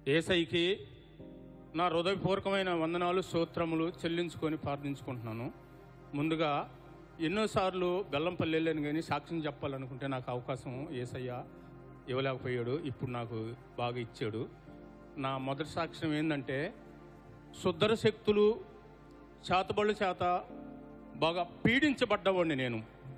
ఏసైకి నా హృదయపూర్వకమైన వందనాలు స్తోత్రములు చెల్లించుకొని ప్రార్థించుకుంటున్నాను ముందుగా ఎన్నోసార్లు బెల్లంపల్లి వెళ్ళాను కానీ సాక్ష్యం చెప్పాలనుకుంటే నాకు అవకాశం ఏసయ్య ఇవ్వలేకపోయాడు ఇప్పుడు నాకు బాగా ఇచ్చాడు నా మొదటి సాక్ష్యం ఏంటంటే శుద్ధర శక్తులు చేతబళ్ళు చేత బాగా పీడించబడ్డవాడిని నేను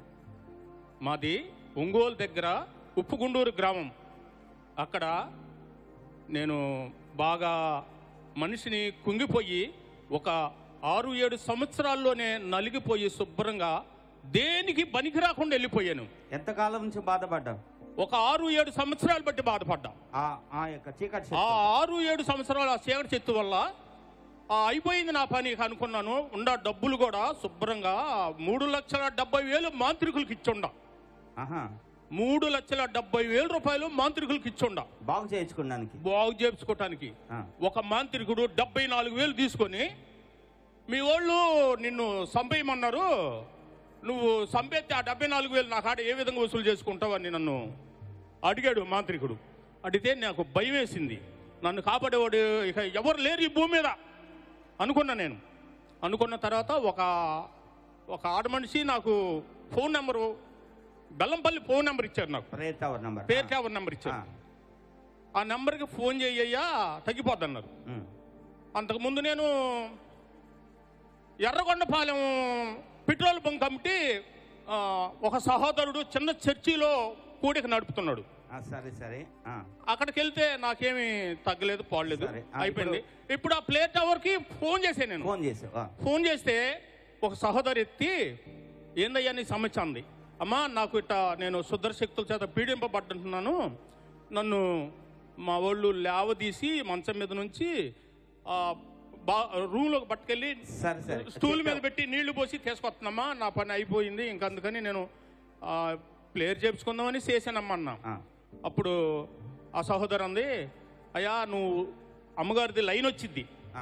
మాది ఒంగోలు దగ్గర ఉప్పుగుండూరు గ్రామం అక్కడ నేను బాగా మనిషిని కుంగిపోయి ఒక ఆరు ఏడు సంవత్సరాల్లోనే నలిగిపోయి శుభ్రంగా దేనికి పనికి రాకుండా వెళ్ళిపోయాను ఎంతకాలం నుంచి బాధపడ్డావు ఒక ఆరు ఏడు సంవత్సరాలు బట్టి బాధపడ్డా ఆ ఆ యొక్క చీకటి ఆ శక్తులు. ఆరు ఏడు సంవత్సరాల ఆ చీకటి చెట్టు వల్ల ఆ అయిపోయింది నా పని ఇక అనుకున్నాను ఉండ డబ్బులు కూడా శుభ్రంగా మూడు లక్షల డెబ్బై వేలు మాంత్రికులకి ఇచ్చుండ ఆహా మూడు లక్షల డెబ్బై వేల రూపాయలు మాంత్రికులకి ఇచ్చుండ బాగు చేయించుకోవడానికి బాగు చేపించుకోవటానికి ఆ, ఒక మాంత్రికుడు డెబ్బై నాలుగు వేలు తీసుకొని మీ వాళ్ళు నిన్ను సంపేయమన్నారు నువ్వు సంపేస్తే ఆ డెబ్బై నాలుగు వేలు నా కాడ ఏ విధంగా వసూలు చేసుకుంటావని నన్ను అడిగాడు మాంత్రికుడు అడిగితే నాకు భయం వేసింది నన్ను కాపాడేవాడు ఇక ఎవరు లేరు ఈ భూమి మీద అనుకున్నా నేను అనుకున్న తర్వాత ఒక ఒక ఆడ మనిషి నాకు phone number Bellampalli phone number ఇచ్చారు నాకు ప్రేయర్ టవర్ నంబర్ పేరు టవర్ నెంబర్ ఆ, ఇచ్చారు ఆ నెంబర్కి ఫోన్ చేయయ్యా తగ్గిపోద్దన్నారు ఉమ్, అంతకుముందు నేను ఎర్రగొండపాలెం పెట్రోల్ బంక్ కమిటీ ఆ, ఒక సహోదరుడు చిన్న చర్చిలో కూడిక నడుపుతున్నాడు ఆ, సరే సరే ఆ, అక్కడికి వెళ్తే నాకేమీ తగ్గలేదు పాడలేదు సరే. ఆ, అయిపోయింది ఇప్పుడు ఆ ప్లేట్ టవర్కి ఫోన్ చేశాను నేను ఫోన్ చేసావు ఆ, ఫోన్ చేస్తే ఒక సహోదరు ఎత్తి ఏందయ్యా నీ సమస్య అంది అమ్మా నాకు ఇట్ట నేను శుద్ధ శక్తుల చేత పీడింపబడ్డంటున్నాను నన్ను మా వాళ్ళు లేవదీసి మంచం మీద నుంచి ఆ, బా రూమ్లోకి పట్టుకెళ్ళి సరే సరే స్టూల్ మీద పెట్టి నీళ్లు పోసి తీసుకొస్తున్నామ్మా నా పని అయిపోయింది ఇంకా అందుకని నేను ఆ, ప్లేయర్ చేపించుకుందామని చేశానమ్మా అన్నా ఆ, అప్పుడు ఆ సహోదరు అంది అయ్యా నువ్వు అమ్మగారిది లైన్ వచ్చింది ఆ,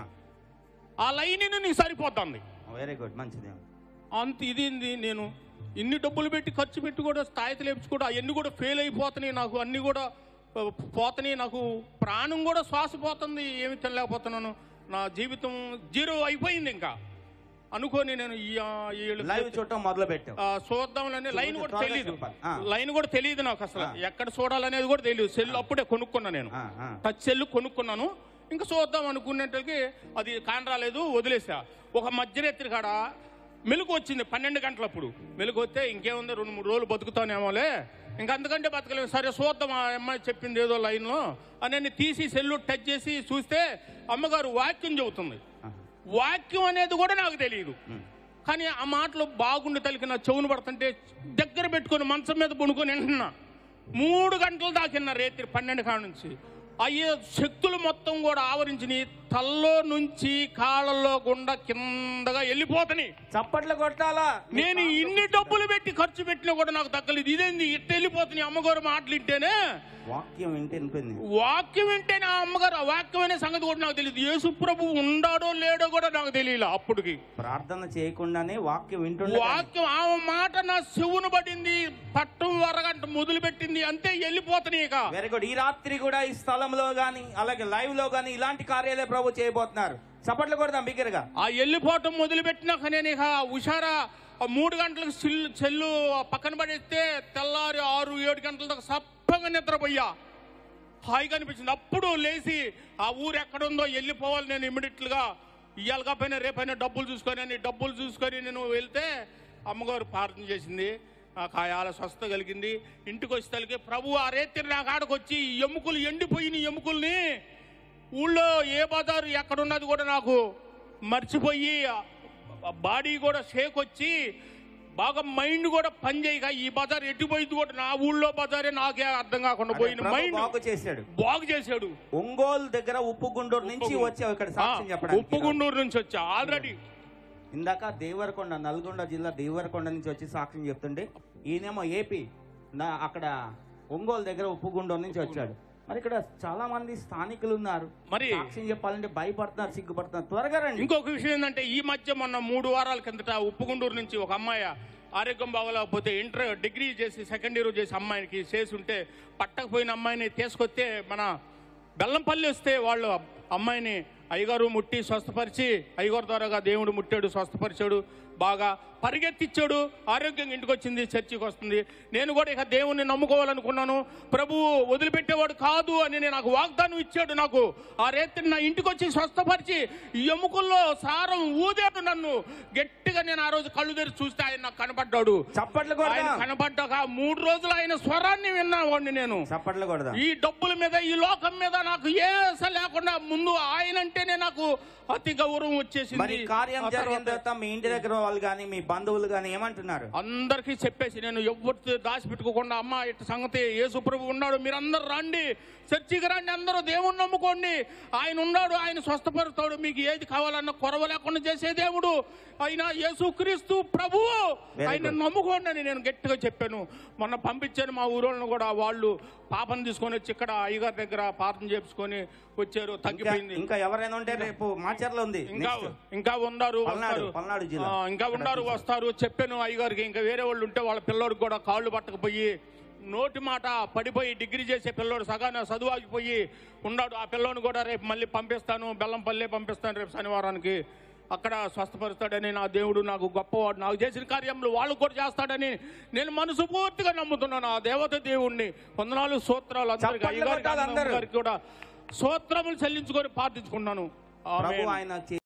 ఆ లైన్ నీకు సరిపోతుంది వెరీ గుడ్ మంచిది అంత ఇదేంది నేను ఇన్ని డబ్బులు పెట్టి ఖర్చు పెట్టి కూడా స్థాయిలు లేపించుకోవడం అవన్నీ కూడా ఫెయిల్ అయిపోతున్నాయి నాకు అన్ని కూడా ఆ, పోతున్నాయి నాకు ప్రాణం కూడా శ్వాస పోతుంది ఏమి తినలేకపోతున్నాను నా జీవితం జీరో అయిపోయింది ఇంకా అనుకోని నేను ఈ ఆ, వీళ్ళు లైవ్ చూడటం మొదలు పెట్టావు ఆ, చూద్దాంలనే లైన్ కూడా త్వరగా తెలియదు చెప్పాలి. ఆ. లైన్ కూడా తెలియదు నాకు అసలు ఆ. ఎక్కడ చూడాలనేది కూడా తెలియదు సెల్ అప్పుడే కొనుక్కున్నా నేను ఆ, ఆ, టచ్ సెల్ కొనుక్కున్నాను ఇంకా చూద్దాం అనుకునేటకి అది కాని రాలేదు వదిలేసా ఒక మధ్యరాత్రి కాడ మెలకు వచ్చింది పన్నెండు గంటలప్పుడు మెలకు వస్తే ఇంకేముంది రెండు మూడు రోజులు బతుకుతానేమోలే ఇంకా అంతకంటే బతకలేము సరే చూద్దాం ఆ అమ్మాయి చెప్పింది ఏదో లైన్లో అని నేను తీసి సెల్లు టచ్ చేసి చూస్తే అమ్మగారు వాక్యం చెబుతుంది ఆ, వాక్యం అనేది కూడా నాకు తెలియదు ఉమ్, కానీ ఆ మాటలు బాగుండి తలికి నా చెవును పడుతుంటే దగ్గర పెట్టుకొని మంచం మీద పడుకొని వింటున్నా మూడు గంటలు దాకిన్న రేత్రి పన్నెండు కాడ నుంచి అయ్యే శక్తులు మొత్తం కూడా ఆవరించి తల్లో నుంచి కాళ్ళల్లో గుండా కిందగా వెళ్ళిపోతని చప్పట్లు కొట్టాలా నేను ఇన్ని డబ్బులు పెట్టి ఖర్చు పెట్టినా కూడా నాకు తగ్గలేదు ఇదేంది ఇట్ట వెళ్ళిపోతున్నాయి అమ్మగారు మాటలు వింటేనే వాక్యం వింటే వినిపింది వాక్యం వింటేనే ఆ అమ్మగారు ఆ వాక్యం అనే సంగతి కూడా నాకు తెలియదు యేసు ప్రభు ఉండాడో లేడో కూడా నాకు తెలియలే అప్పటికి ప్రార్థన చేయకుండానే వాక్యం వింటుండే వాక్యం ఆ మాట నా చెవును పడింది పట్టం వరగంట మొదలు పెట్టింది అంతే వెళ్ళిపోతున్నాయి ఇక వెరీ గుడ్ ఈ రాత్రి కూడా ఈ స్థలంలో గాని అలాగే లైవ్ లో గాని ఇలాంటి కార్యాలయ ప్రభు చేయబోతున్నారు చప్పట్లు కొడదాం బిగ్గరగా ఆ వెళ్ళిపోవటం మొదలు పెట్టినాక నేను ఇక హుషారా ఆ మూడు గంటలకు చెల్లు చెల్లు పక్కన పడేస్తే తెల్లారి ఆరు ఏడు గంటల దాకా సప్పగా నిద్రపోయా హాయిగా అనిపించింది అప్పుడు లేచి ఆ ఊరు ఎక్కడుందో వెళ్ళిపోవాలి నేను ఇమ్మీడియట్ గా ఇవాళ కాకపోయినా రేపైనా డబ్బులు చూసుకొని అని డబ్బులు చూసుకొని నేను వెళ్తే అమ్మగారు ప్రార్థన చేసింది నాకు ఆయాల స్వస్థ కలిగింది ఇంటికి వచ్చేసరికి ప్రభు ఆ రేత్రి నా కాడకు వచ్చి ఈ ఎముకలు ఎండిపోయిన ఎముకల్ని ఊళ్ళో ఏ బజారు ఎక్కడున్నది కూడా నాకు మర్చిపోయి ఆ బాడీ కూడా షేక్ వచ్చి బాగా మైండ్ కూడా పనిచేయక ఈ బజార్ ఎట్టిపోయింది కూడా నా ఊళ్ళో బజారే నాకే అర్థం కాకుండా పోయిన ప్రభు మైండ్ బాగు చేశాడు బాగు చేశాడు ఒంగోలు దగ్గర ఉప్పు గుండూరు నుంచి ఉప్పు- వచ్చావు ఇక్కడ ఆ, సాక్ష్యం చెప్పడానికి ఉప్పుగుండూరు నుంచి వచ్చా ఆల్రెడీ ఇందాక దేవరకొండ నల్గొండ జిల్లా దేవరకొండ నుంచి వచ్చి సాక్ష్యం చెప్తుండే ఈయనేమో ఏపీ నా అక్కడ ఒంగోలు దగ్గర ఉప్పుగుండూరు నుంచి వచ్చాడు మరి ఇక్కడ చాలా మంది స్థానికులు ఉన్నారు మరి సాక్ష్యం చెప్పాలంటే భయపడుతున్నారు సిగ్గుపడుతున్నారు త్వరగా రండి ఇంకొక విషయం ఏంటంటే ఈ మధ్య మొన్న మూడు వారాల కిందట ఉప్పుగుండూరు నుంచి ఒక అమ్మాయి ఆరోగ్యం బాగోలేకపోతే ఇంటర్ డిగ్రీ చేసి సెకండ్ ఇయర్ చేసి అమ్మాయికి చేసి ఉంటే పట్టకపోయిన అమ్మాయిని తీసుకొస్తే మన బెల్లంపల్లి వస్తే వాళ్ళు అమ్మాయిని అయ్యగారు ముట్టి స్వస్థపరిచి అయ్యగారు ద్వారాగా దేవుడు ముట్టాడు స్వస్థపరిచాడు బాగా పరిగెత్తిచ్చాడు ఆరోగ్యంగా ఇంటికి వచ్చింది చర్చికి వస్తుంది నేను కూడా ఇక దేవుణ్ణి నమ్ముకోవాలనుకున్నాను ప్రభువు వదిలిపెట్టేవాడు కాదు అని నేను నాకు వాగ్దానం ఇచ్చాడు నాకు ఆ రేత్రి నా ఇంటికి వచ్చి స్వస్థపరిచి ఈ ఎముకల్లో సారం ఊదాడు నన్ను గట్టిగా నేను ఆ రోజు కళ్ళు తెరిచి చూస్తే ఆయన నాకు కనపడ్డాడు చప్పట్లు ఆయన కొడదాం కనపడ్డాక మూడు రోజులు ఆయన స్వరాన్ని విన్నావాడిని నేను చప్పట్లు కొడదాం ఈ డబ్బుల మీద ఈ లోకం మీద నాకు ఏ ఆశ లేకుండా ముందు ఆయన అంటేనే నాకు అతి గౌరవం మరి వచ్చేసింది ఈ కార్యం ఆ జరిగిన తర్వాత తర్వాత మీ ఇంటి దగ్గర వాళ్ళు కానీ మీ బంధువులు కానీ ఏమంటున్నారు అందరికీ చెప్పేసి నేను ఎవరు దాచిపెట్టుకోకుండా అమ్మ ఇటు సంగతి యేసు ప్రభు ఉన్నాడు మీరందరూ రండి చర్చికి రండి అందరూ దేవుణ్ణి నమ్ముకోండి ఆయన ఉన్నాడు ఆయన స్వస్థపరుతాడు మీకు ఏది కావాలన్న కొరవ లేకుండా చేసే దేవుడు ఆయన యేసుక్రీస్తు ప్రభువు Very ఆయన good. నమ్ముకోండి అని నేను గట్టిగా చెప్పాను మొన్న పంపించాను మా ఊరోళ్ళని కూడా వాళ్ళు పాపను తీసుకొని వచ్చి ఇక్కడ అయ్యగారి దగ్గర పాపం చేపించుకొని వచ్చారు ఇంకా తగ్గిపోయింది ఇంకా ఎవరైనా ఉంటే రేపు మాచర్లో ఉంది ఇంకా Next. ఇంకా ఉన్నారు పల్నాడు, వస్తారు. పల్నాడు జిల్లా. ఆ, ఇంకా ఉన్నారు వస్తారు చెప్పాను అయ్యగారికి ఇంకా వేరే వాళ్ళు ఉంటే వాళ్ళ పిల్లోడికి కూడా కాళ్ళు పట్టకపోయి నోటి మాట పడిపోయి డిగ్రీ చేసే పిల్లోడు సగాన చదువు ఆగిపోయి ఉన్నాడు ఆ పిల్లోని కూడా రేపు మళ్ళీ పంపిస్తాను బెల్లంపల్లి పంపిస్తాను రేపు శనివారానికి అక్కడ స్వస్థపరుస్తాడని నా దేవుడు నాకు గొప్పవాడు నాకు చేసిన కార్యంలో వాళ్ళు కూడా చేస్తాడని నేను మనసు పూర్తిగా నమ్ముతున్నాను ఆ దేవత దేవుణ్ణి వందనాలు సూత్రాలు అందరికీ చప్పట్లు అయ్యగారికి కొట్టాలి అందరూ. అన్నగారికి కూడా సూత్రములు చెల్లించుకొని ప్రార్థించుకున్నాను ప్రభు ఆమేన్. ఆయన